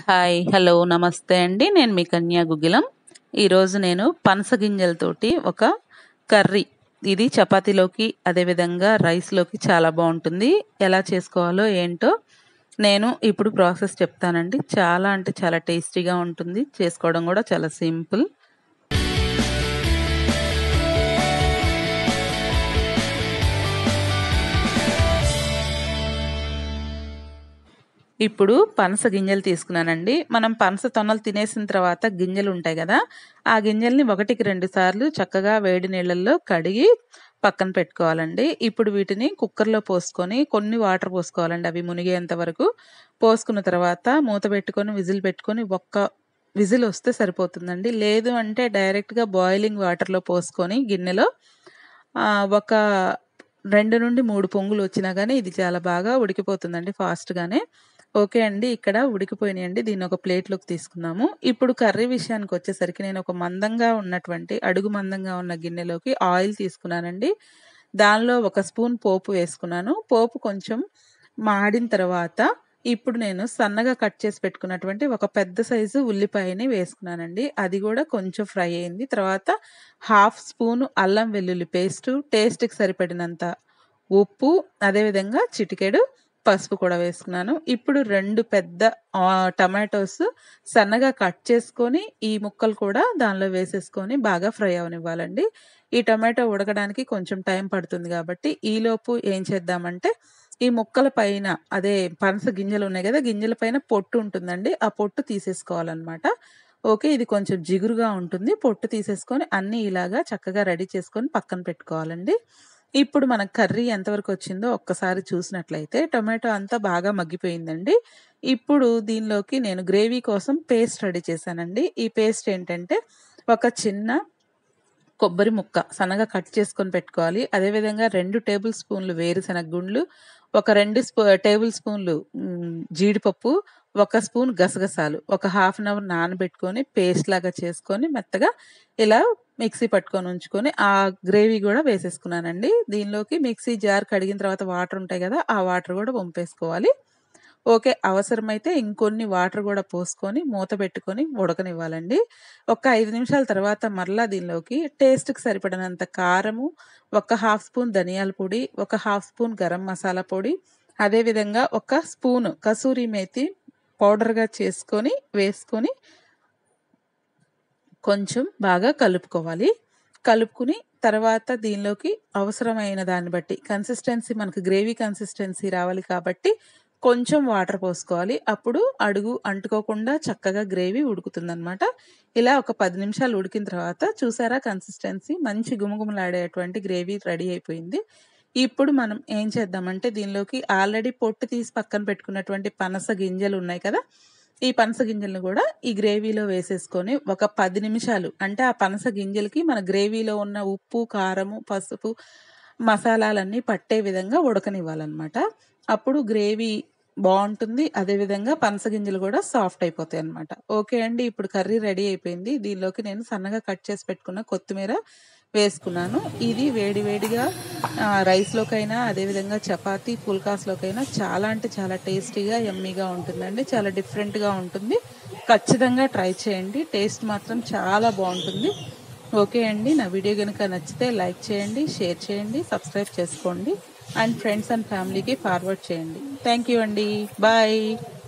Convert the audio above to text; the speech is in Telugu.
హాయ్ హలో నమస్తే అండి నేను మీ కన్యా గుగ్గిలం ఈరోజు నేను పనస గింజలతోటి ఒక కర్రీ ఇది చపాతీలోకి అదేవిధంగా రైస్లోకి చాలా బాగుంటుంది ఎలా చేసుకోవాలో ఏంటో నేను ఇప్పుడు ప్రాసెస్ చెప్తానండి చాలా అంటే చాలా టేస్టీగా ఉంటుంది చేసుకోవడం కూడా చాలా సింపుల్ ఇప్పుడు పనస గింజలు తీసుకున్నానండి మనం పనస తొనలు తినేసిన తర్వాత గింజలు ఉంటాయి కదా ఆ గింజల్ని ఒకటికి రెండు సార్లు చక్కగా వేడి నీళ్ళల్లో కడిగి పక్కన పెట్టుకోవాలండి ఇప్పుడు వీటిని కుక్కర్లో పోసుకొని కొన్ని వాటర్ పోసుకోవాలండి అవి మునిగేంత వరకు పోసుకున్న తర్వాత మూత పెట్టుకొని విజిల్ పెట్టుకొని ఒక్క విజిల్ వస్తే సరిపోతుందండి లేదు అంటే డైరెక్ట్గా బాయిలింగ్ వాటర్లో పోసుకొని గిన్నెలో ఒక రెండు నుండి మూడు పొంగులు వచ్చినా కానీ ఇది చాలా బాగా ఉడికిపోతుందండి ఫాస్ట్గానే ఓకే అండి ఇక్కడ ఉడికిపోయినాయండి దీన్ని ఒక ప్లేట్లోకి తీసుకున్నాము ఇప్పుడు కర్రీ విషయానికి వచ్చేసరికి నేను ఒక మందంగా ఉన్నటువంటి అడుగు మందంగా ఉన్న గిన్నెలోకి ఆయిల్ తీసుకున్నానండి దానిలో ఒక స్పూన్ పోపు వేసుకున్నాను పోపు కొంచెం మాడిన తర్వాత ఇప్పుడు నేను సన్నగా కట్ చేసి పెట్టుకున్నటువంటి ఒక పెద్ద సైజు ఉల్లిపాయని వేసుకున్నానండి అది కూడా కొంచెం ఫ్రై అయింది తర్వాత హాఫ్ స్పూను అల్లం వెల్లుల్లి పేస్టు టేస్ట్కి సరిపడినంత ఉప్పు అదేవిధంగా చిటికెడు పసుపు కూడా వేసుకున్నాను ఇప్పుడు రెండు పెద్ద టమాటోస్ సన్నగా కట్ చేసుకొని ఈ ముక్కలు కూడా దానిలో వేసేసుకొని బాగా ఫ్రై అవనివ్వాలండి ఈ టమాటో ఉడకడానికి కొంచెం టైం పడుతుంది కాబట్టి ఈలోపు ఏం చేద్దామంటే ఈ ముక్కల పైన అదే పనస గింజలు ఉన్నాయి కదా గింజల పైన పొట్టు ఉంటుందండి ఆ పొట్టు తీసేసుకోవాలన్నమాట ఓకే ఇది కొంచెం జిగురుగా ఉంటుంది పొట్టు తీసేసుకొని అన్నీ ఇలాగా చక్కగా రెడీ చేసుకొని పక్కన పెట్టుకోవాలండి ఇప్పుడు మన కర్రీ ఎంతవరకు వచ్చిందో ఒక్కసారి చూసినట్లయితే టొమాటో అంతా బాగా మగ్గిపోయిందండి ఇప్పుడు దీనిలోకి నేను గ్రేవీ కోసం పేస్ట్ రెడీ చేశానండి ఈ పేస్ట్ ఏంటంటే ఒక చిన్న కొబ్బరి ముక్క సన్నగా కట్ చేసుకొని పెట్టుకోవాలి అదేవిధంగా రెండు టేబుల్ స్పూన్లు వేరుశనగ గుండ్లు ఒక రెండు స్పూ టేబుల్ స్పూన్లు జీడిపప్పు ఒక స్పూన్ గసగసాలు ఒక హాఫ్ అన్ అవర్ నానబెట్టుకొని పేస్ట్ లాగా చేసుకొని మెత్తగా ఇలా మిక్సీ పట్టుకొని ఉంచుకొని ఆ గ్రేవీ కూడా వేసేసుకున్నానండి దీనిలోకి మిక్సీ జార్ కడిగిన తర్వాత వాటర్ ఉంటాయి కదా ఆ వాటర్ కూడా పంపేసుకోవాలి ఓకే అవసరమైతే ఇంకొన్ని వాటర్ కూడా పోసుకొని మూత పెట్టుకొని ఉడకనివ్వాలండి ఒక ఐదు నిమిషాల తర్వాత మరలా దీనిలోకి టేస్ట్కి సరిపడినంత కారము ఒక హాఫ్ స్పూన్ ధనియాల పొడి ఒక హాఫ్ స్పూన్ గరం మసాలా పొడి అదేవిధంగా ఒక స్పూన్ కసూరి మేతి పౌడర్గా చేసుకొని వేసుకొని కొంచెం బాగా కలుపుకోవాలి కలుపుకుని తర్వాత దీనిలోకి అవసరమైన దాన్ని బట్టి కన్సిస్టెన్సీ మనకు గ్రేవీ కన్సిస్టెన్సీ రావాలి కాబట్టి కొంచెం వాటర్ పోసుకోవాలి అప్పుడు అడుగు అంటుకోకుండా చక్కగా గ్రేవీ ఉడుకుతుందనమాట ఇలా ఒక పది నిమిషాలు ఉడికిన తర్వాత చూసారా కన్సిస్టెన్సీ మంచి గుమగుమలాడేటువంటి గ్రేవీ రెడీ అయిపోయింది ఇప్పుడు మనం ఏం చేద్దామంటే దీనిలోకి ఆల్రెడీ పొట్టు తీసి పక్కన పెట్టుకున్నటువంటి పనస గింజలు ఉన్నాయి కదా ఈ పనస గింజలను కూడా ఈ గ్రేవీలో వేసేసుకొని ఒక పది నిమిషాలు అంటే ఆ పనస గింజలకి మన గ్రేవీలో ఉన్న ఉప్పు కారము పసుపు మసాలాలన్నీ పట్టే విధంగా ఉడకనివ్వాలన్నమాట అప్పుడు గ్రేవీ బాగుంటుంది అదేవిధంగా పనస గింజలు కూడా సాఫ్ట్ అయిపోతాయి అనమాట ఓకే అండి ఇప్పుడు కర్రీ రెడీ అయిపోయింది దీనిలోకి నేను సన్నగా కట్ చేసి పెట్టుకున్న కొత్తిమీర వేసుకున్నాను ఇది వేడి వేడిగా రైస్లోకైనా అదేవిధంగా చపాతీ పుల్కాస్లోకైనా చాలా అంటే చాలా టేస్టీగా ఎమ్మీగా ఉంటుందండి చాలా డిఫరెంట్గా ఉంటుంది ఖచ్చితంగా ట్రై చేయండి టేస్ట్ మాత్రం చాలా బాగుంటుంది ఓకే అండి నా వీడియో కనుక నచ్చితే లైక్ చేయండి షేర్ చేయండి సబ్స్క్రైబ్ చేసుకోండి అండ్ ఫ్రెండ్స్ అండ్ ఫ్యామిలీకి ఫార్వర్డ్ చేయండి థ్యాంక్ యూ అండి బాయ్